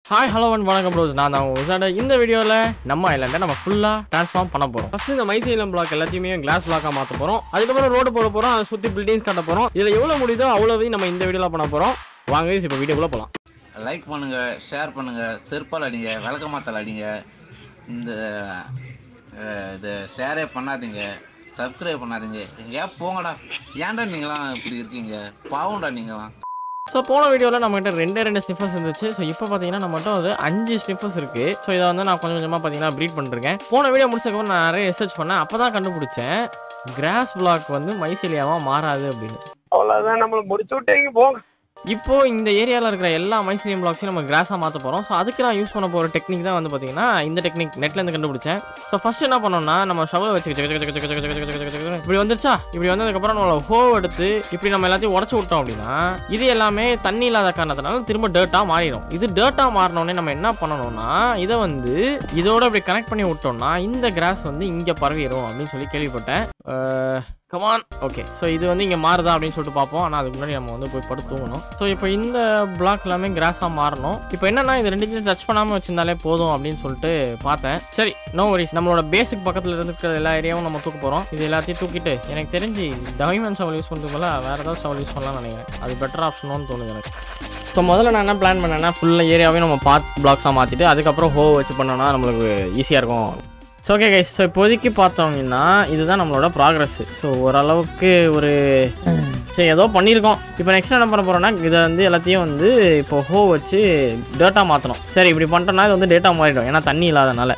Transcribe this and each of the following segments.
Hi hello and வணக்கம் bros நான் தான் விசாட இந்த வீடியோவில் நம்ம ஐலாண்டை நம்ம ஃபுல்லாக ட்ரான்ஸ்ஃபார்ம் பண்ண போகிறோம் ஃபஸ்ட்டு இந்த மைசைலம் பிளாக் எல்லாத்தையுமே கிளாஸ் பிளாக்காக மாற்ற போகிறோம் அதுக்கப்புறம் ரோடு போட போகிறோம் அதை சுற்றி பில்டிங்ஸ் கட்ட போகிறோம் இதில் எவ்வளோ முடியுதோ அவ்வளோவையும் நம்ம இந்த வீடியோவில் பண்ண போகிறோம் வாங்க இப்போ வீடியோக்குள்ளே போகலாம் லைக் பண்ணுங்க ஷேர் பண்ணுங்க செருப்பால் அடிங்க விளக்கமாத்தால் அடிங்க இந்த அஹ், இது ஷேரே பண்ணாதீங்க சப்ஸ்கிரைப் பண்ணாதீங்க எங்கேயா போங்கடா ஏன்டா நீங்களாம் இப்படி இருக்கீங்க பாவம்டா நீங்களாம் ஸோ போன வீடியோவில் நம்மகிட்ட ரெண்டே ரெண்டு ஸ்னிஃபர்ஸ் இருந்துச்சு ஸோ இப்போ பார்த்தீங்கன்னா நம்மகிட்ட வந்து அஞ்சு ஸ்னிஃபர்ஸ் இருக்குது ஸோ இதை வந்து நான் கொஞ்சம் கொஞ்சமாக பார்த்தீங்கன்னா ப்ரீட் பண்ணிருக்கேன் போன வீடியோ முடிச்சதுக்கப்புறம் நான் நிறைய ரிசர்ச் பண்ணேன் அப்போ தான் கண்டுபிடிச்சேன் கிராஸ் பிளாக் வந்து மைசிலியாவாக மாறாது அப்படின்னு அவ்வளவுதான் நம்மள முடிச்சு விட்டீங்க போங்க இப்போ இந்த ஏரியாவில் இருக்கிற எல்லா மைசிலியம் பிளாக்ஸையும் நம்ம கிராஸாக மாற்ற போகிறோம் ஸோ அதுக்கு நான் யூஸ் பண்ண போகிற டெக்னிக் தான் வந்து பார்த்தீங்கன்னா இந்த டெக்னிக் நெட்லேருந்து கண்டுபிடிச்சேன் ஸோ ஃபர்ஸ்ட் என்ன பண்ணோம்னா நம்ம ஷவல் வச்சு ஜக ஜக ஜக ஜக ஜக ஜக ஜக ஜக ஜக ஜக இப்படி வந்துருச்சா இப்படி வந்ததுக்கப்புறம் நம்மளோட ஹோ எடுத்து இப்படி நம்ம எல்லாத்தையும் உடச்சு விட்டோம் அப்படின்னா இது எல்லாமே தண்ணி இல்லாத காரணத்தினால திரும்ப டேர்ட்டாக மாறிடும் இது டேர்ட்டாக மாறினோடனே நம்ம என்ன பண்ணணும்னா இதை வந்து இதோட இப்படி கனெக்ட் பண்ணி விட்டோம்னா இந்த கிராஸ் வந்து இங்கே பரவிடும் அப்படின்னு சொல்லி கேள்விப்பட்டேன் கமான் ஓகே ஸோ இது வந்து இங்கே மாறுதா அப்படின்னு சொல்லிட்டு பார்ப்போம் ஆனால் அதுக்கு முன்னாடி நம்ம வந்து போய் படுத்து தூங்கணும் ஸோ இப்போ இந்த பிளாக் எல்லாமே கிராஸாக மாறணும் இப்போ என்னன்னா இது ரெண்டுத்தையும் டச் பண்ணாமல் வச்சிருந்தாலே போதும் அப்படின்னு சொல்லிட்டு பார்த்தேன் சரி நோ வரிஸ் நம்மளோட பேசிக் பக்கத்தில் இருக்கிற எல்லா ஏரியாவும் நம்ம தூக்க போகிறோம் இது எல்லாத்தையும் தூக்கிட்டு எனக்கு தெரிஞ்சு டைமண்ட் ஷவல் யூஸ் பண்ணுறதுக்கு பதிலா வேறு ஏதாவது ஷவல் யூஸ் பண்ணலாம்னு நினைக்கிறேன் அது பெட்டர் ஆப்ஷனோன்னு தோணுது எனக்கு ஸோ முதல்ல நான் என்ன பிளான் பண்ணேன்னா ஃபுல்லாக ஏரியாவையும் நம்ம பாத் பிளாக்ஸாக மாற்றிட்டு அதுக்கப்புறம் ஹோ வச்சு பண்ணோம்னா நம்மளுக்கு ஈஸியாக இருக்கும் ஸோ ஓகே கைஸ் ஸோ இப்போதைக்கு பார்த்தோம்னா இதுதான் நம்மளோட ப்ராக்ரஸ் ஸோ ஓரளவுக்கு ஒரு சரி ஏதோ பண்ணியிருக்கோம் இப்போ நெக்ஸ்ட் என்ன பண்ண போகிறோம்னா இதை வந்து எல்லாத்தையும் வந்து இப்போ ஹோ வச்சு டேட்டா மாற்றணும் சரி இப்படி பண்ணிட்டோம்னா இது வந்து டேட்டா மாறிடும் ஏன்னா தண்ணி இல்லாதனால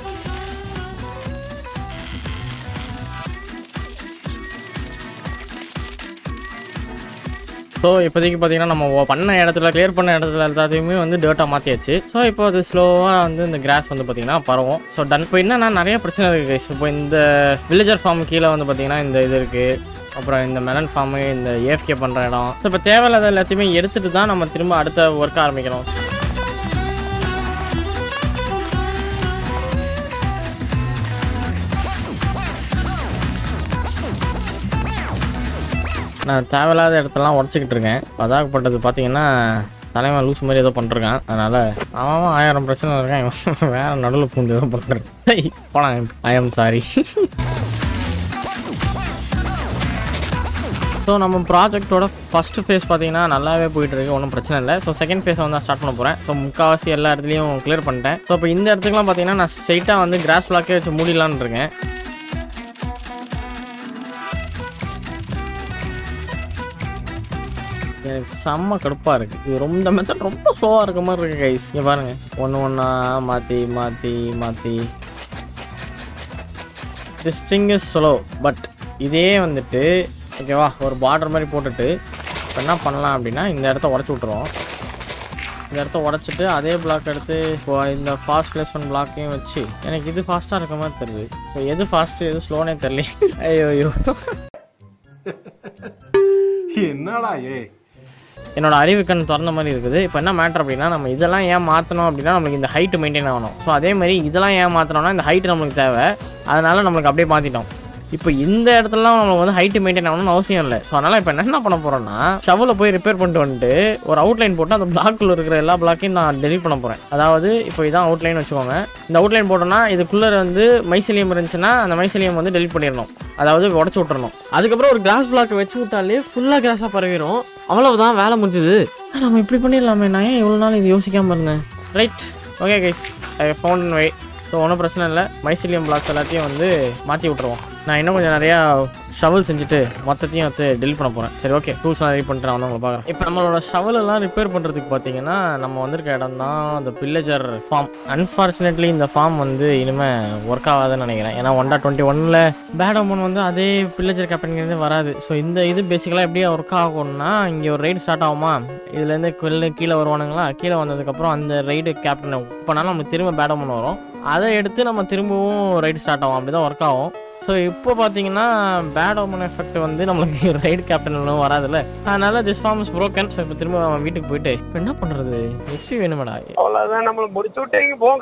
ஸோ இப்போதைக்கு பார்த்தீங்கன்னா நம்ம ஒ- பண்ண இடத்துல கிளியர் பண்ண இடத்துல எல்லாத்தையுமே வந்து டேட்டா மாற்றியாச்சு ஸோ இப்போ அது ஸ்லோவாக வந்து இந்த கிராஸ் வந்து பார்த்தீங்கன்னா பரவும் ஸோ டன் இப்போ என்னன்னா நிறைய பிரச்சனை இருக்குது guys. இப்போ இந்த வில்லேஜர் ஃபார்ம் கீழே வந்து பார்த்தீங்கன்னா இந்த இது இருக்குது அப்புறம் இந்த மெலன் ஃபார்மு இந்த ஏஎஃப்கே பண்ணுற இடம் ஸோ இப்போ தேவையில்லாத எல்லாத்தையுமே எடுத்துட்டு தான் நம்ம திரும்ப அடுத்த ஒர்க் ஆரம்பிக்கணும் நான் தேவையில்லாத இடத்தெல்லாம் உடச்சிக்கிட்டு இருக்கேன் பதாகப்பட்டது பார்த்தீங்கன்னா தலைவன் லூஸ் மாதிரி ஏதோ பண்ணிருக்கான் அதனால் அவன் அவன் ஆயிரம் பிரச்சனை இருக்கான் இவன் வேற நடுவில் பூந்து ஏதோ பண்ணுறேன் போனாங்க ஐ எம் சாரி ஸோ நம்ம ப்ராஜெக்ட்டோட ஃபர்ஸ்ட் ஃபேஸ் பார்த்தீங்கன்னா நல்லாவே போயிட்டு இருக்கு ஒன்றும் பிரச்சனை இல்லை ஸோ செகண்ட் ஃபேஸை வந்து ஸ்டார்ட் பண்ண போகிறேன் ஸோ முக்கால்வாசி எல்லா இடத்துலையும் கிளியர் பண்ணிட்டேன் ஸோ இப்போ இந்த இடத்துக்குலாம் பார்த்தீங்கன்னா நான் ஸ்ட்ரைட்டாக வந்து கிராஸ் பிளாக்கே வச்சு மூடிடலான்னு இருக்கேன் எனக்கு செம்ம கடுப்பாக இருக்குது இது ரொம்ப இந்த மெத்தட் ரொம்ப ஸ்லோவாக இருக்க மாதிரி இருக்குது கைஸ் இங்கே பாருங்கள் ஒன்று ஒன்றா மாற்றி மாற்றி மாற்றி this thing is slow but இதே வந்துட்டு ஓகேவா ஒரு பார்டர் மாதிரி போட்டுட்டு இப்போ என்ன பண்ணலாம் அப்படின்னா இந்த இடத்த உடச்சி விட்ருவோம் இந்த இடத்த உடச்சிட்டு அதே பிளாக் எடுத்து இப்போ இந்த ஃபாஸ்ட் பிளேஸ்மெண்ட் பிளாக்கையும் வச்சு எனக்கு இது ஃபாஸ்ட்டாக இருக்க மாதிரி தெரியுது இப்போ எது ஃபாஸ்ட்டு எது ஸ்லோனே தெரியல ஐயோ ஐயோ என்னடா ஏ என்னோட அறிவு கண் திறந்த மாதிரி இருக்குது இப்போ என்ன மேட்டர் அப்படின்னா நம்ம இதெல்லாம் ஏன் மாற்றணும் அப்படின்னா நம்மளுக்கு இந்த ஹைட் மெயின்டைன் ஆகணும் ஸோ அதே மாதிரி இதெல்லாம் ஏன் மாற்றணும்னா இந்த ஹைட் நம்மளுக்கு தேவை அதனால நம்மளுக்கு அப்படியே மாற்றிட்டோம் இப்போ இந்த இடத்துலலாம் நம்மளுக்கு வந்து ஹைட் மெயின்டைன் ஆகணும்னு அவசியம் இல்லை ஸோ அதனால் இப்போ என்ன பண்ண போகிறோம்னா ஷவலை போய் ரிப்பேர் பண்ணிட்டு வந்துட்டு ஒரு அவுட்லைன் போட்டு அந்த பிளாக்குள்ள இருக்கிற எல்லா பிளாக்கையும் நான் டெலிட் பண்ண போகிறேன் அதாவது இப்போ இதான் அவுட்லைன் வச்சுக்கோங்க இந்த அவுட்லைன் போட்டோம்னா இதுக்குள்ளே வந்து மைசிலியம் இருந்துச்சுன்னா அந்த மைசிலியம் வந்து டெலிட் பண்ணிடணும் அதாவது உடச்சி விட்டுறணும் அதுக்கப்புறம் ஒரு கிராஸ் பிளாக் வச்சு விட்டாலே ஃபுல்லாக கிராஸாக பரவிடும் அவ்வளவுதான் வேலை முடிஞ்சுது ஆ, நம்ம இப்படி பண்ணிடலாமே நான் ஏன் இவ்வளோ நாள் இது யோசிக்காமல் இருந்தேன் right okay guys I found why so ஒன்றும் பிரச்சனை இல்லை மைசிலியம் பிளாக்ஸ் எல்லாத்தையும் வந்து மாற்றி விட்ருவோம் நான் இன்னும் கொஞ்சம் நிறையா ஷவல் செஞ்சுட்டு மொத்தத்தையும் வந்து டெலிட் பண்ண போகிறேன் சரி ஓகே டூல்ஸ்லாம் ரெடி பண்ணிட்டு நான் வந்து உங்களை பார்க்குறேன் இப்போ நம்மளோட ஷவல் எல்லாம் ரிப்பேர் பண்ணுறதுக்கு பார்த்தீங்கன்னா நம்ம வந்திருக்க இடம் தான் அந்த பில்லேஜர் ஃபார்ம் அன்ஃபார்ச்சுனேட்லி இந்த ஃபார்ம் வந்து இனிமேல் ஒர்க் ஆகாதுன்னு நினைக்கிறேன் ஏன்னா ஒன் டுவெண்ட்டி ஒனில் பேட் அமௌண்ட் வந்து அதே பில்லேஜர் கேப்டன்கிறது வராது ஸோ இந்த இது பேசிக்கலாக எப்படியா ஒர்க் ஆகும்னா இங்கே ஒரு ரைடு ஸ்டார்ட் ஆகுமா இதுலேருந்து வெளில கீழே வருவானுங்களா கீழே வந்ததுக்கப்புறம் அந்த ரைடு கேப்டன் பண்ணாலும் நமக்கு திரும்ப பேட் அமௌண்ட் வரும் அதை எடுத்து நம்ம திரும்பவும் ரைடு ஸ்டார்ட் ஆகும் அப்படி தான் ஒர்க் ஆகும் ஸோ இப்போ பார்த்தீங்கன்னா பேட் ஓமன் எஃபெக்ட் வந்து நம்மளுக்கு ரைடு கேப்டன் வராதுல்ல அதனால this farm is broken so இப்போ திரும்ப அவன் வீட்டுக்கு போயிட்டு இப்போ என்ன பண்ணுறது ஹெச்பி வேணுமாடா அவ்வளவுதான் நம்மள முடிச்சு விட்டீங்க போங்க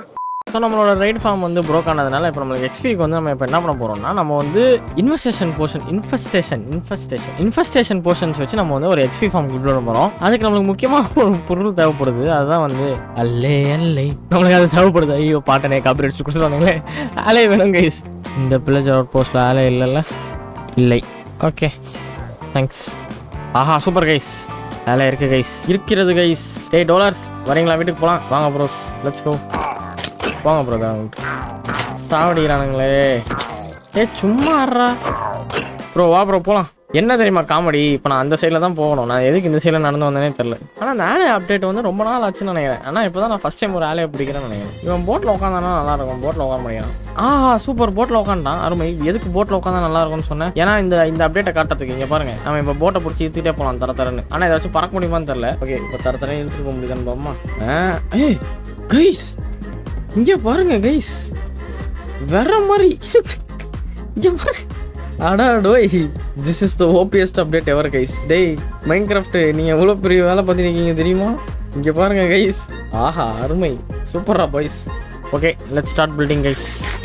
ஸோ நம்மளோட ரைட் ஃபார்ம் வந்து ப்ரோக் ஆனதுனால இப்போ நம்மளுக்கு எக்ஸ்பிக்கு வந்து நம்ம இப்போ என்ன பண்ண போகிறோம்னா நம்ம வந்து infestation portion infestation infestation infestation portions வச்சு நம்ம வந்து ஒரு எக்ஸ்பி ஃபார்ம் கொண்டு வர போகிறோம் அதுக்கு நம்மளுக்கு முக்கியமாக ஒரு பொருள் தேவைப்படுது அதுதான் வந்து அல்லே அல்லே நம்மளுக்கு அது தேவைப்படுது ஐயோ பாட்டனே காப்பி அடிச்சு கொடுத்துருவாங்களே ஆலே வேணும் கைஸ் இந்த பிள்ளைஜர் அவுட் போஸ்ட்டில் ஆலே இல்லைல்ல இல்லை ஓகே தேங்க்ஸ் ஆஹா சூப்பர் கைஸ் வேலை இருக்கு கைஸ் இருக்கிறது கைஸ் டேய் டாலர்ஸ் வரீங்களா வீட்டுக்கு போகலாம் வாங்க ப்ரோஸ் லெட்ஸ் கோ போங்க ப்ரோ தான் சாவடிக்கிறானுங்களே ஏ சும்மா ஆடுறா ப்ரோ வா ப்ரோ போகலாம் என்ன தெரியுமா காமெடி இப்போ நான் அந்த சைடில் தான் போகணும் நான் எதுக்கு இந்த சைடில் நடந்து வந்தேனே தெரில ஆனால் இந்த ஆலை அப்டேட் வந்து ரொம்ப நாள் ஆச்சுன்னு நினைக்கிறேன் ஆனால் இப்போ தான் நான் ஃபஸ்ட் டைம் ஒரு ஆலையை பிடிக்கிறேன்னு நினைக்கிறேன் இவன் போட்டில் உட்காந்தானா நல்லா இருக்கும் போட்டில் உட்கார முடியும் ஆஹா சூப்பர் போட்டில் உட்காந்துட்டான் அருமை எதுக்கு போட்டில் உட்காந்தா நல்லா இருக்கும்னு சொன்னேன் ஏன்னா இந்த இந்த அப்டேட்டை காட்டுறதுக்கு இங்கே பாருங்க நம்ம இப்போ போட்டை பிடிச்சி இழுத்துட்டே போகலாம் தர தரன்னு ஆனால் ஏதாச்சும் பறக்க முடியுமான்னு தெரில ஓகே இப்போ தர தர இழுத்துட்டு போக முடியுதான்னு பாமா ஏய் கைஸ் இங்கே பாருங்க கைஸ் வேற மாதிரி இங்கே பாரு அடா டோய் this is the opest update ever guys டேய் மைண்ட் கிராஃப்ட் நீங்கள் எவ்வளோ பெரிய வேலை பார்த்துருக்கீங்க தெரியுமா இங்கே பாருங்க கைஸ் ஆஹா அருமை சூப்பரா boys okay let start building guys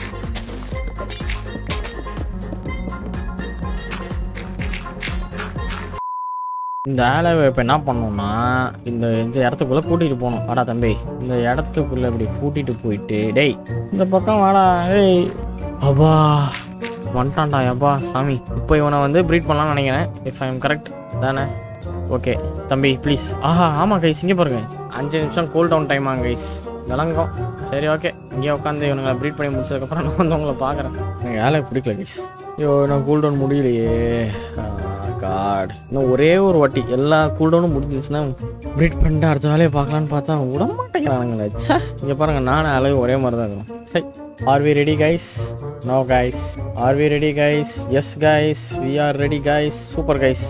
இந்த ஆலவை இப்போ என்ன பண்ணோம்னா இந்த இந்த இடத்துக்குள்ளே கூட்டிகிட்டு போகணும் வாடா தம்பி இந்த இடத்துக்குள்ளே இப்படி கூட்டிகிட்டு போயிட்டு டேய் இந்த பக்கம் வாடா டேய் அப்பா வந்துட்டான்டா அப்பா சாமி இப்போ இவனை வந்து ப்ரீட் பண்ணலாம்னு நினைக்கிறேன் இஃப் ஐ எம் கரெக்ட் தானே ஓகே தம்பி ப்ளீஸ் ஆஹா ஆமாம் கைஸ் இங்கே பாருங்க அஞ்சு நிமிஷம் கூல் டவுன் டைம் ஆங்க கைஸ் விளங்கும் சரி ஓகே இங்கே உட்காந்து இவனுங்களை ப்ரீட் பண்ணி முடிச்சதுக்கப்புறம் நான் வந்து உங்களை பார்க்குறேன் எனக்கு வேலை பிடிக்கல கைஸ் ஐயோ நான் கூல் டவுன் முடியலையே காட் இன்னும் ஒரே ஒரு வாட்டி எல்லா கூல் டவுனும் முடிஞ்சிச்சுன்னா ப்ரீட் பண்ணிட்டு அடுத்த வேலையை பார்க்கலான்னு பார்த்தா விட மாட்டேங்கிறானுங்களே ச்சே இங்கே பாருங்க நானும் அளவு ஒரே மாதிரி தான் இருக்கும் சரி are we ready guys no guys are we ready guys yes guys we are ready guys super guys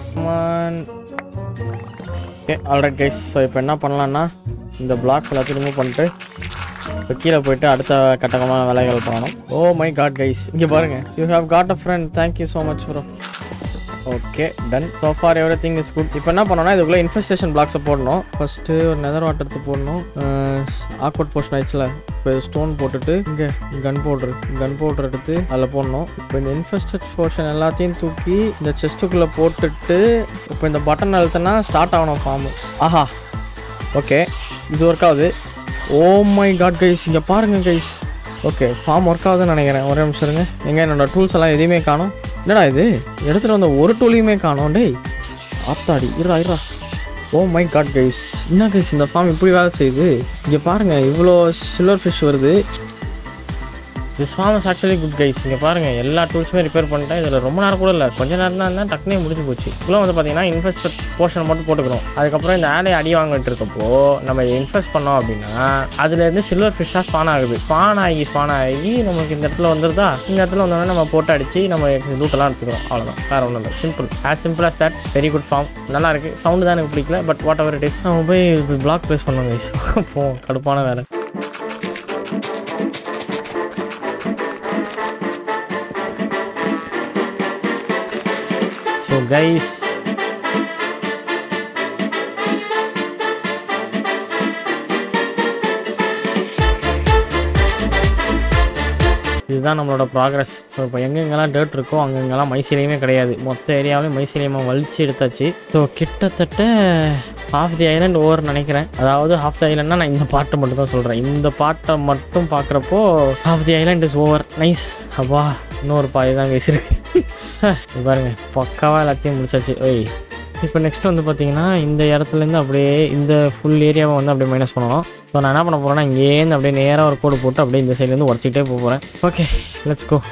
okay alright guys so இப்போ என்ன பண்ணலான்னா இந்த பிளாக்ஸ் எல்லாத்தையும் ரிமூவ் பண்ணிட்டு இப்போ கீழே போயிட்டு அடுத்த கட்டகமான வேலைகள் பண்ணணும் ஓ மை காட் கைஸ் இங்கே பாருங்க you have got a friend thank you so much bro okay done so far everything is good இப்போ என்ன பண்ணோம்னா இதுக்குள்ளே இன்ஃபெஸ்டேஷன் பிளாக்ஸை போடணும் ஃபஸ்ட்டு ஒரு நெதர் வாட்டர் எடுத்து போடணும் ஆக்வர்ட் போர்ஷன் ஆயிடுச்சுல இப்போ ஸ்டோன் போட்டுட்டு இங்கே கன் பவுட்ரு கன் பவுட்ரு எடுத்து அதில் போடணும் இப்போ இந்த இன்ஃபெஸ்டட் போர்ஷன் எல்லாத்தையும் தூக்கி இந்த செஸ்ட்டுக்குள்ளே போட்டுட்டு இப்போ இந்த பட்டன் அழுத்தினா ஸ்டார்ட் ஆகணும் ஃபார்மு ஆஹா ஓகே இது ஒர்க் ஆகுது ஓ மை காட் கைஸ் இங்கே பாருங்க கைஸ் ஓகே ஃபார்ம் ஒர்க் ஆகுதுன்னு நினைக்கிறேன் ஒரே நிமிஷம் இருங்க எங்க என்னோட டூல்ஸ் எல்லாம் எதையுமே காணும் என்னடா இது எடுத்துகிட்டு வந்த ஒரு டூலையுமே காணோம் டேய் ஆத்தாடி இருடா இருடா ஓ மை காட் கைஸ் என்ன கைஸ் இந்த ஃபார்ம் இப்படி வேலை செய்யுது இங்கே பாருங்கள் இவ்வளோ சில்வர் ஃபிஷ் வருது this farm is actually good guys இங்கே பாருங்கள் எல்லா டூல்ஸுமே ரிப்பேர் பண்ணிட்டேன் இதில் ரொம்ப நேரம் கூட இல்லை கொஞ்ச நேரம் தான் இருந்தால் டக்குனே முடிஞ்சு போச்சு இப்போலாம் வந்து பார்த்தீங்கன்னா இன்வெஸ்ட் போர்ஷன் மட்டும் போட்டுக்கிறோம் அதுக்கப்புறம் இந்த ஆலையை அடி வாங்கிட்டு இருக்கப்போ நம்ம இன்வெஸ்ட் பண்ணோம் அப்படின்னா அதுலேருந்து சில்வர் ஃபிஷ்ஷாக ஸ்பான் ஆகுது ஸ்பான் ஆகி ஸ்பான் ஆகி நமக்கு இந்த இடத்துல வந்துருதா இந்த இடத்துல வந்தோடனே நம்ம போட்டு அடிச்சு நம்ம லூட்டெல்லாம் எடுத்துக்கிறோம் அவ்வளோதான் வேறு ஒன்றும் இல்லை simple as simple as that very good farm நல்லா இருக்கு சவுண்டு தான் எனக்கு பிடிக்கல but whatever it is நம்ம போய் பிளாக் ப்ளேஸ் பண்ணோம் கைஸ் போ கடுப்பான வேலை ஸோ கைஸ் இதுதான் நம்மளோட ப்ராக்ரஸ் ஸோ இப்போ எங்கெங்கெல்லாம் டேர்ட் இருக்கோ அங்கங்கெல்லாம் மைசீலியமே கிடையாது மொத்த ஏரியாவிலையும் மைசீலியமாக வலிச்சு எடுத்தாச்சு ஸோ கிட்டத்தட்ட ஹாஃப் தி ஐலண்ட் ஓவர் நினைக்கிறேன் அதாவது ஹாஃப் தி ஐலண்ட்னா நான் இந்த பாட்டை மட்டும் தான் சொல்கிறேன் இந்த பாட்டை மட்டும் பார்க்குறப்போ half the island is over nice அப்பா இன்னொரு பாதி தான் கைஸ் இருக்கு சார் பாருங்க பக்காவாக எல்லாத்தையும் முடிச்சாச்சு ஓய் இப்போ நெக்ஸ்ட் வந்து பார்த்தீங்கன்னா இந்த இடத்துலேருந்து அப்படியே இந்த ஃபுல் ஏரியாவை வந்து அப்படியே மைனஸ் பண்ணணும் ஸோ நான் என்ன பண்ண போகிறேன்னா இங்கேருந்து அப்படியே நேராக ஒரு கோடு போட்டு அப்படியே இந்த சைட்லேருந்து உடச்சிக்கிட்டே போக போகிறேன் ஓகே லெட்ஸ் கோ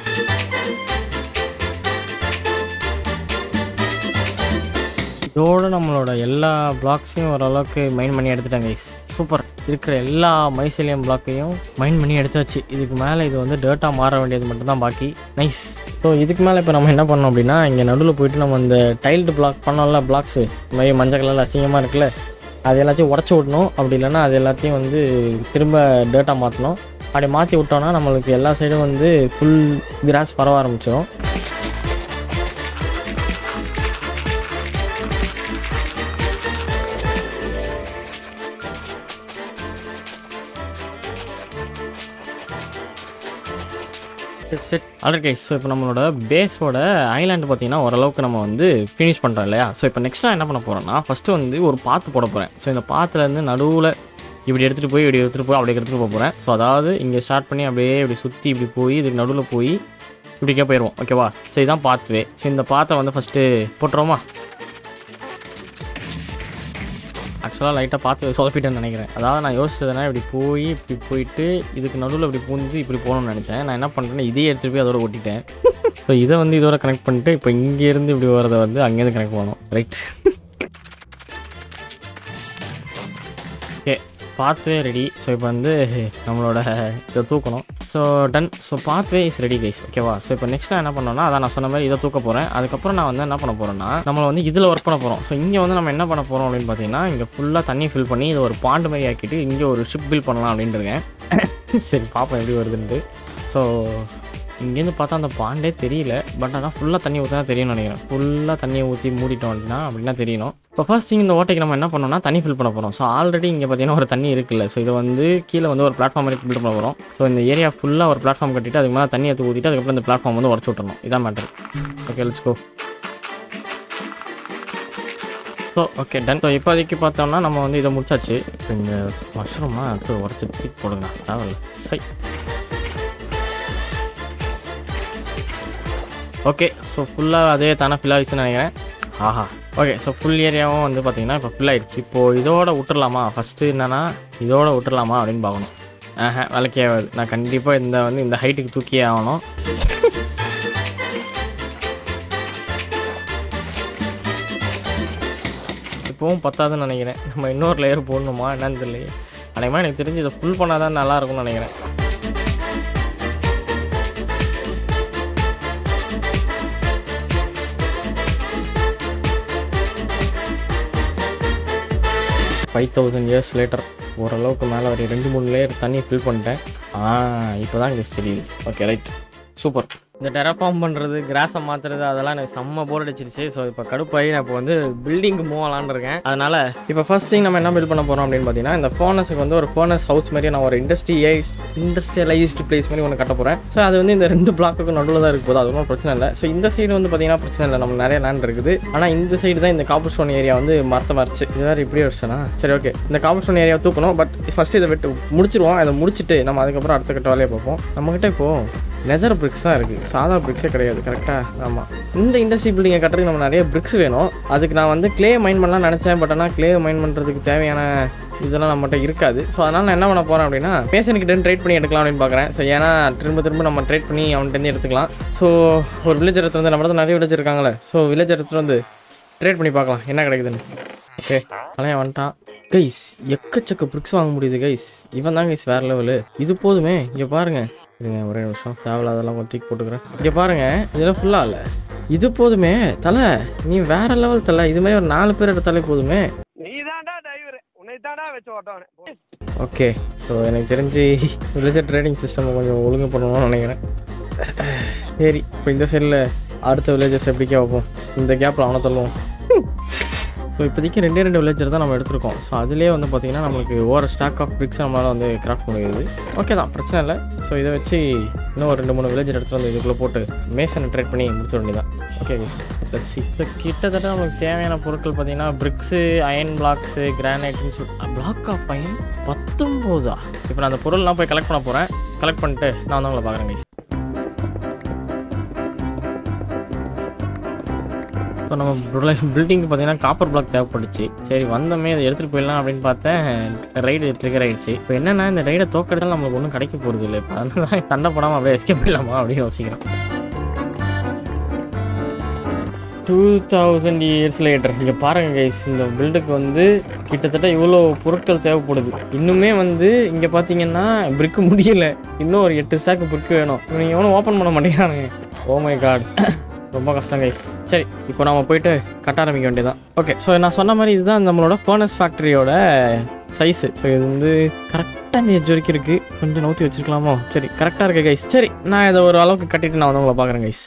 இதோட நம்மளோட எல்லா பிளாக்ஸையும் ஓரளவுக்கு மைண்ட் பண்ணி எடுத்துட்டேன் கைஸ் சூப்பர் இருக்கிற எல்லா மைசீலியம் பிளாக்கையும் மைண்ட் பண்ணி எடுத்தாச்சு இதுக்கு மேலே இது வந்து டேட்டாக மாற வேண்டியது மட்டும்தான் பாக்கி நைஸ் ஸோ இதுக்கு மேலே இப்போ நம்ம என்ன பண்ணோம் அப்படின்னா இங்கே நடுவில் போயிட்டு நம்ம இந்த டைல்டு பிளாக் பண்ணோம்ல பிளாக்ஸு இந்த மாதிரி மஞ்சள் கலரில் அசிங்கமாக இருக்குல்ல அது எல்லாத்தையும் உடச்சி விடணும் அப்படி இல்லைன்னா அது எல்லாத்தையும் வந்து திரும்ப டேட்டா மாற்றணும் அப்படி மாற்றி விட்டோம்னா நம்மளுக்கு எல்லா சைடும் வந்து ஃபுல் கிராஸ் பரவ ஆரம்பிச்சிடும் செட் ஆல்ரெடி கைஸ் ஸோ இப்போ நம்மளோட பேஸோட ஐலாண்டு பார்த்தீங்கன்னா ஓரளவுக்கு நம்ம வந்து ஃபினிஷ் பண்ணுறோம் இல்லையா ஸோ இப்போ நெக்ஸ்ட் நான் என்ன பண்ண போகிறேன்னா ஃபஸ்ட்டு வந்து ஒரு பாத்து போட போகிறேன் ஸோ இந்த பாத்துலேருந்து நடுவில் இப்படி எடுத்துகிட்டு போய் இப்படி எடுத்துகிட்டு போய் அப்படியே எடுத்துகிட்டு போக போகிறேன் ஸோ அதாவது இங்கே ஸ்டார்ட் பண்ணி அப்படியே இப்படி சுற்றி இப்படி போய் இதுக்கு நடுவில் போய் இப்படிக்கே போயிடுவோம் ஓகேவா ஸோ இதுதான் பாத்வே ஸோ இந்த பாத்தை வந்து ஃபஸ்ட்டு போட்டுருவோமா ஆக்சுவலாக லைட்டாக பார்த்து சொதப்பிட்டேன்னு நினைக்கிறேன் அதாவது நான் யோசிச்சதுனா இப்படி போய் இப்படி போயிட்டு இதுக்கு நடுவில் இப்படி பூந்து இப்படி போகணும்னு நினச்சேன் நான் என்ன பண்ணுறேன்னா இதே எடுத்துகிட்டு போய் அதோட ஒட்டிட்டேன் ஸோ இதை வந்து இதோட கனெக்ட் பண்ணிட்டு இப்போ இங்கேருந்து இப்படி வரதை வந்து அங்கேருந்து கனெக்ட் பண்ணணும் right okay pathway ready so இப்போ வந்து நம்மளோட இதை தூக்கணும் so done so pathway is ready guys ஓகேவா ஸோ இப்போ நெக்ஸ்ட் நான் என்ன பண்ணோம்னா அதான் நான் சொன்ன மாதிரி இதை தூக்க போகிறேன் அதுக்கப்புறம் நான் வந்து என்ன பண்ண போகிறேன்னா நம்ம வந்து இதில் ஒர்க் பண்ண போகிறோம் ஸோ இங்கே வந்து நம்ம என்ன பண்ண போகிறோம் அப்படின்னு பார்த்தீங்கன்னா இங்கே ஃபுல்லாக தண்ணி ஃபில் பண்ணி இதை ஒரு பாண்டு மாதிரி ஆக்கிட்டு இங்கே ஒரு ஷிப் பில் பண்ணலாம் அப்படின்ட்டு இருக்கேன் சரி பார்ப்போம் எப்படி வருதுன்ட்டு ஸோ இங்கேருந்து பார்த்தா அந்த பாண்டே தெரியல பட் அதான் ஃபுல்லாக தண்ணி ஊற்றினா தெரியும்னு நினைக்கிறேன் ஃபுல்லாக தண்ணியை ஊற்றி மூடிட்டோம் அப்படின்னா அப்படின்னா தெரியணும் இப்போ ஃபர்ஸ்ட் திங் இந்த ஓட்டைக்கு நம்ம என்ன பண்ணோம்னா தண்ணி ஃபில் பண்ண போகிறோம் ஸோ ஆல்ரெடி இங்கே பார்த்தீங்கன்னா ஒரு தண்ணி இருக்குல்ல ஸோ இதை வந்து கீழே வந்து ஒரு பிளாட்ஃபார்ம் மாதிரி பில்ட் பண்ண போகிறோம் ஸோ இந்த ஏரியா ஃபுல்லாக ஒரு பிளாட்ஃபார்ம் கட்டிட்டு அதுக்கு மேலே தண்ணி எடுத்து ஊற்றிட்டு அதுக்கப்புறம் இந்த பிளாட்ஃபார்ம் வந்து உடச்சு விட்டுறணும் இதான் matter okay let's go so okay done so இப்போதைக்கு பார்த்தோம்னா நம்ம வந்து இதை முடிச்சாச்சு இப்போ இந்த மஷ்ரூம்லாம் அடுத்து உடச்சி தூக்கி போடுங்க தேவையில்ல சை ஓகே ஸோ ஃபுல்லாக அதே தானே ஃபில் ஆகிடுச்சுன்னு நினைக்கிறேன் ஆஹா ஓகே ஸோ ஃபுல் ஏரியாவும் வந்து பார்த்தீங்கன்னா இப்போ ஃபில் ஆயிடுச்சு இப்போது இதோட விட்டுறலாமா ஃபஸ்ட்டு என்னன்னா இதோட விட்டுறலாமா அப்படின்னு பார்க்கணும் ஆஹா வேலைக்கே ஆகாது நான் கண்டிப்பாக இந்த வந்து இந்த ஹைட்டுக்கு தூக்கியே ஆகணும் இப்போவும் பத்தாதுன்னு நினைக்கிறேன் நம்ம இன்னொரு லேயர் போடணுமா என்னன்னு தெரியலையே அதேமாதிரி எனக்கு தெரிஞ்சு இதை ஃபுல் பண்ணால் தான் நல்லா இருக்கும்னு நினைக்கிறேன் ஃபைவ் தௌசண்ட் இயர்ஸ் லேட்டர் ஓரளவுக்கு மேலே ஒரு ரெண்டு மூணு லேயர் தண்ணி ஃபில் பண்ணிட்டேன் ஆ இப்போ தான் இங்கே தெரியுது ஓகே ரைட் சூப்பர் இந்த டெரஃபார்ம் பண்ணுறது கிராஸை மாற்றுறது அதெல்லாம் எனக்கு செம்ம போர் அடிச்சிருச்சு ஸோ இப்போ கடுப்பாகி நான் இப்போ வந்து பில்டிங் மூவ் ஆகலான்னு இருக்கேன் அதனால் இப்போ ஃபர்ஸ்ட் திங் நம்ம என்ன பில்ட் பண்ண போகிறோம் அப்படின்னு பார்த்தீங்கன்னா இந்த ஃபோனஸுக்கு வந்து ஒரு ஃபோனஸ் ஹவுஸ் மாதிரி நான் ஒரு இண்டஸ்ட்ரியைஸ் இண்டஸ்ட்ரியலைஸ்டு பிளேஸ் மாதிரி ஒன்று கட்ட போகிறேன் ஸோ அது வந்து இந்த ரெண்டு பிளாக்குக்கு நடுவில் தான் இருக்கு போது அது ஒன்றும் பிரச்சனை இல்லை ஸோ இந்த சைடு வந்து பார்த்தீங்கன்னா பிரச்சனை இல்லை நம்ம நிறைய லேண்ட் இருக்குது ஆனால் இந்த சைடு தான் இந்த காப்பர் ஸ்டோன் ஏரியா வந்து மரத்தை மறைச்சு இது வேறு இப்படியே வச்சுனா சரி ஓகே இந்த காப்பர் ஸ்டோன் ஏரியா தூக்கணும் பட் ஃபஸ்ட்டு இதை விட்டு முடிச்சிருவோம் அதை முடிச்சுட்டு நம்ம அதுக்கப்புறம் அடுத்த கட்ட வேலையை பார்ப்போம் நம்மக்கிட்ட இப்போது லெதர் பிரிக்ஸ் தான் இருக்குது சாதா பிரிக்ஸே கிடையாது கரெக்டாக ஆமாம் இந்த இண்டஸ்ட்ரி பில்டிங்கை கட்டுறதுக்கு நம்ம நிறைய பிரிக்ஸ் வேணும் அதுக்கு நான் வந்து க்ளே மைண்ட் பண்ணலாம் நினச்சேன் பட் ஆனால் க்ளே மைண்ட் பண்ணுறதுக்கு தேவையான இதெல்லாம் நம்மகிட்ட இருக்காது ஸோ அதனால் நான் என்ன பண்ண போகிறேன் அப்படின்னா பேசனுக்கிட்ட ட்ரேட் பண்ணி எடுக்கலாம் அப்படின்னு பார்க்குறேன் ஸோ ஏன்னா திரும்ப திரும்ப நம்ம ட்ரேட் பண்ணி அவன்கிட்ட எடுத்துக்கலாம் ஸோ ஒரு வில்லேஜ் எடுத்து வந்து நம்ம நிறைய வில்லேஜ் இருக்காங்களே ஸோ வில்லேஜ் எடுத்துகிட்டு வந்து ட்ரேட் பண்ணி பார்க்கலாம் என்ன கிடைக்குதுன்னு ஓகே அலையா வந்துட்டான் கைஸ் எக்கச்சக்க பிரிக்ஸ் வாங்க முடியுது கைஸ் இவன் தான் கைஸ் வேறு லெவலு இது போதுமே இங்கே பாருங்க இருங்க ஒரே நிமிஷம் தேவையில்லாதெல்லாம் கொஞ்சம் தூக்கி போட்டுக்கிறேன் இங்கே பாருங்க இதெல்லாம் ஃபுல்லாக இல்லை இது போதுமே தலை நீ வேற லெவல் தலை இது மாதிரி ஒரு நாலு பேர் எடுத்தாலே போதுமே நீ தான்டா டிரைவர் உன்னை தான்டா வச்சு ஓட்டவனே ஓகே ஸோ எனக்கு தெரிஞ்சு வில்லேஜர் ட்ரேடிங் சிஸ்டம் கொஞ்சம் ஒழுங்கு பண்ணணும்னு நினைக்கிறேன் சரி இப்போ இந்த சைடில் அடுத்த வில்லேஜஸ் எப்படிக்கே வைப்போம் இந்த கேப்பில் அவனை தள்ளுவோம் ஸோ இப்போதைக்கு ரெண்டே ரெண்டு வில்லேஜர் தான் நம்ம எடுத்திருக்கோம் ஸோ அதுலேயே வந்து பார்த்தீங்கன்னா நம்மளுக்கு ஓவர் ஸ்டாக் ஆஃப் பிரிக்ஸ் நம்மளால் வந்து கிராஃப்ட் முடியுது ஓகே தான் பிரச்சனை இல்லை ஸோ இதை வச்சு இன்னும் ஒரு ரெண்டு மூணு வில்லேஜர் எடுத்துகிட்டு வந்து இதுக்குள்ளே போட்டு மேசனை ட்ரேட் பண்ணி முடிச்ச வேண்டியதான் ஓகே மிஸ் லட்சி இப்போ கிட்டத்தட்ட நமக்கு தேவையான பொருட்கள் பார்த்தீங்கன்னா பிரிக்ஸு அயன் பிளாக்ஸு கிரானைட்னு சொல்லி பிளாக் ஆஃப் அயன் பத்தொம்போதா இப்போ நான் அந்த பொருள்லாம் போய் கலெக்ட் பண்ண போகிறேன் கலெக்ட் பண்ணிட்டு நான் வந்து உங்களை பார்க்குறேன் கைஸ் ஸோ நம்ம பில்டிங்க்கு பார்த்தீங்கன்னா காப்பர் பிளாக் தேவைப்பட்டுச்சு சரி வந்தோமே அதை எடுத்துகிட்டு போயிடலாம் அப்படின்னு பார்த்தேன் ரைடு ட்ரிகர் ஆயிடுச்சு இப்போ என்னன்னா இந்த ரைடை தோக்கெடுத்தால் நம்மளுக்கு ஒன்றும் கிடைக்க போகிறது இல்லை இப்போ அதனால சண்டை போடாமல் அப்படியே எஸ்கேப் போயிடலாமா அப்படின்னு யோசிக்கிறேன் டூ தௌசண்ட் இயர்ஸ் லேட்டர் இங்கே பாருங்கள் கைஸ் இந்த பில்டுக்கு வந்து கிட்டத்தட்ட இவ்வளோ பொருட்கள் தேவைப்படுது இன்னுமே வந்து இங்கே பார்த்தீங்கன்னா பிரிக்கு முடியல இன்னும் ஒரு எட்டு ஸ்டாக் பிரிக்கு வேணும் நீங்கள் எவனும் ஓப்பன் பண்ண மாட்டேங்கிறானுங்க ஓ மை காட் ரொம்ப கஷ்டம் கைஸ் சரி இப்போ நம்ம போயிட்டு கட்ட ஆரம்பிக்க வேண்டியதான் ஓகே ஸோ நான் சொன்ன மாதிரி இதுதான் நம்மளோட ஃபர்னஸ் ஃபேக்ட்ரியோட சைஸு ஸோ இது வந்து கரெக்டாக இந்த எஜ் வரைக்கும் இருக்குது கொஞ்சம் நவுத்தி வச்சிருக்கலாமோ சரி கரெக்டாக இருக்கு கைஸ் சரி நான் இதை ஒரு அளவுக்கு கட்டிட்டு நான் வந்து உங்களை பார்க்குறேன் கைஸ்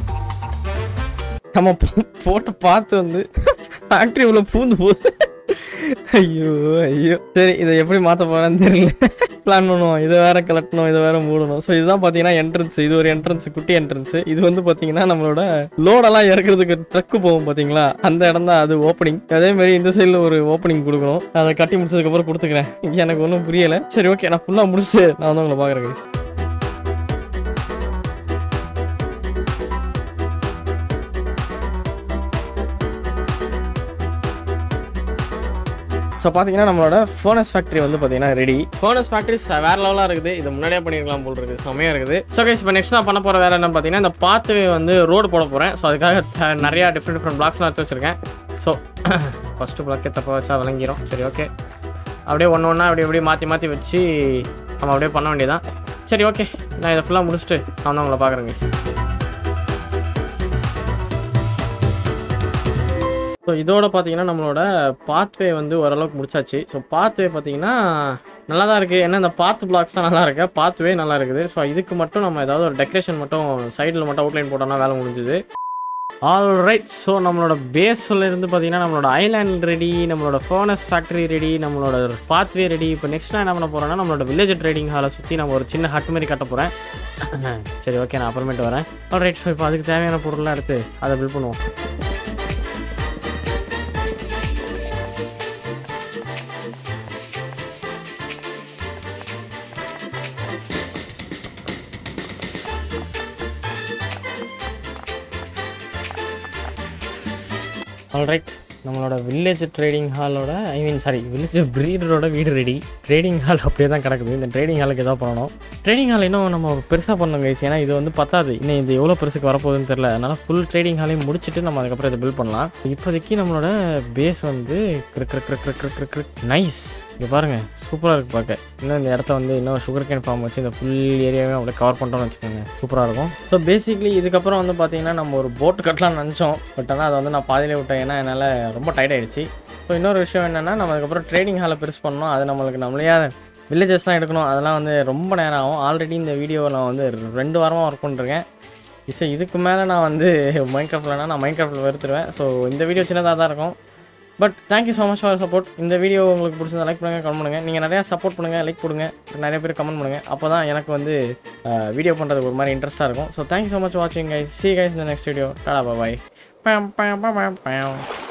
நம்ம போ- போட்ட பார்த்து வந்து ஃபேக்ட்ரி உள்ள பூந்து போகுது ஐயோ ஐயோ சரி இதை எப்படி மாற்ற போகிறேன்னு தெரியல பிளான் பண்ணுவோம் இதை வேற கலட்டணும் இதை வேற மூடணும் ஸோ இதுதான் பார்த்தீங்கன்னா என்ட்ரன்ஸ் இது ஒரு என்ட்ரன்ஸ் குட்டி என்ட்ரன்ஸ் இது வந்து பார்த்தீங்கன்னா நம்மளோட லோடெல்லாம் இறக்குறதுக்கு ட்ரக்கு போகும் பார்த்தீங்களா அந்த இடம் தான் அது ஓப்பனிங் அதே மாதிரி இந்த சைடில் ஒரு ஓப்பனிங் கொடுக்கணும் அதை கட்டி முடிச்சதுக்கப்புறம் கொடுத்துக்கிறேன் எனக்கு ஒன்றும் புரியலை சரி ஓகே நான் ஃபுல்லாக முடிச்சுட்டு நான் வந்து உங்களை பார்க்குறேன் guys. ஸோ பார்த்தீங்கன்னா நம்மளோட ஃபோனஸ் ஃபேக்ட்ரி வந்து பார்த்தீங்கன்னா ரெடி ஃபோனஸ் ஃபேக்ட்ரி வேற லெவலாக இருக்குது இது முன்னாடியே பண்ணிருக்கலாம் போல் இருக்குது செம்மையாக இருக்குது ஸோ கைஸ் இப்போ நெக்ஸ்ட் நான் பண்ண போகிற வேலை என்ன பார்த்தீங்கன்னா இந்த பாத்து வந்து ரோடு போட போகிறேன் ஸோ அதுக்காக த- நிறையா டிஃப்ரெண்ட் டிஃப்ரெண்ட் பிளாக்ஸ்லாம் எடுத்து வச்சிருக்கேன் ஸோ ஃபஸ்ட்டு பிளாக்கே தப்பா வச்சா விளங்கிரும் சரி ஓகே அப்படியே ஒன்று ஒன்றா அப்படி அப்படியே மாற்றி மாற்றி வச்சு நம்ம அப்படியே பண்ண வேண்டியதான் சரி ஓகே நான் இதை ஃபுல்லாக முடிச்சுட்டு நான் வந்து உங்களை பார்க்குறேன் guys. ஸோ இதோட பார்த்தீங்கன்னா நம்மளோட பாத்வே வந்து ஓரளவுக்கு முடிச்சாச்சு ஸோ பாத்வே பார்த்தீங்கன்னா நல்லா தான் இருக்குது ஏன்னா இந்த பாத் பிளாக்ஸ் தான் நல்லா இருக்கு பாத்வே நல்லா இருக்குது ஸோ இதுக்கு மட்டும் நம்ம ஏதாவது ஒரு டெக்கரேஷன் மட்டும் சைடில் மட்டும் அவுட்லைன் போட்டோம்னா வேலை முடிஞ்சுது ஆல் ரைட் ஸோ நம்மளோட பேஸ்ல இருந்து பார்த்தீங்கன்னா நம்மளோட ஐலாண்ட் ரெடி நம்மளோட ஃபோனஸ் ஃபேக்ட்ரி ரெடி நம்மளோட பாத்வே ரெடி இப்போ நெக்ஸ்ட் நான் என்ன பண்ண போகிறேன்னா நம்மளோட வில்லேஜ் ட்ரேடிங் ஹாலை சுற்றி நம்ம ஒரு சின்ன ஹட் மாதிரி கட்ட போகிறேன் சரி ஓகே நான் அப்புறமேட்டு வரேன் ஆல் ரைட் ஸோ இப்போ அதுக்கு தேவையான பொருள்லாம் எடுத்து அதை பில் பண்ணுவோம் ஆல்ரைட் நம்மளோட வில்லேஜ் ட்ரேடிங் ஹாலோட ஐ மீன் சாரி வில்லேஜ் ப்ரீடரோட வீடு ரெடி ட்ரேடிங் ஹால் அப்படியே தான் கிடக்குது இந்த ட்ரேடிங் ஹாலுக்கு ஏதாவது பண்ணணும் ட்ரேடிங் ஹால் இன்னும் நம்ம பெருசாக பண்ணணும் கைஸ் ஏன்னா இது வந்து பத்தாது இன்னும் இது எவ்வளோ பெருசுக்கு வரப்போகுதுன்னு தெரியல அதனால ஃபுல் ட்ரேடிங் ஹாலையும் முடிச்சுட்டு நம்ம அதுக்கப்புறம் இதை பில்ட் பண்ணலாம் இப்போதைக்கு நம்மளோட பேஸ் வந்து நைஸ் இங்கே பாருங்க சூப்பராக இருக்குது பார்க்க இன்னும் இந்த இடத்த வந்து இன்னும் சுகர் கேன் ஃபார்ம் வச்சு இந்த ஃபுல் ஏரியாவே அப்படியே கவர் பண்ணிட்டோம்னு வச்சுக்கோங்க சூப்பராக இருக்கும் ஸோ பேசிக்லி இதுக்கப்புறம் வந்து பார்த்தீங்கன்னா நம்ம ஒரு போட் கட்டலாம்னு நினச்சோம் பட் ஆனால் அதை வந்து நான் பாதியிலே விட்டேன் ஏன்னா என்னால் ரொம்ப tired ஆயிடுச்சு ஸோ இன்னொரு விஷயம் என்னென்னா நம்ம அதுக்கப்புறம் ட்ரேடிங் ஹாலை பெருசு பண்ணணும் அது நம்மளுக்கு நம்மளையா வில்லேஜஸ்லாம் எடுக்கணும் அதெல்லாம் வந்து ரொம்ப நேரம் ஆகும் ஆல்ரெடி இந்த வீடியோவை நான் வந்து ரெண்டு வாரமாக ஒர்க் பண்ணிருக்கேன் இசை இதுக்கு மேலே நான் வந்து மைண்ட் கிராஃப்ட்லனா நான் மைண்ட் கிராஃப்டில் வெறுத்துருவேன் ஸோ இந்த வீடியோ சின்னதாக தான் இருக்கும் but thank you so much for support இந்த வீடியோ உங்களுக்கு பிடிச்சிருந்தா லைக் பண்ணுங்கள் கமெண்ட் பண்ணுங்கள் நீங்கள் நிறையா சப்போர்ட் பண்ணுங்கள் லைக் கொடுங்க நிறைய பேர் கமெண்ட் பண்ணுங்கள் அப்போ தான் எனக்கு வந்து வீடியோ பண்ணுறதுக்கு ஒரு மாதிரி இன்ட்ரெஸ்ட்டாக இருக்கும் ஸோ தேங்க்யூ ஸோ மச் வாட்சிங் கைஸ் சி கைஸ் இந்த நெக்ஸ்ட் வீடியோ டாடா பாய் பம் பம் பம் பம்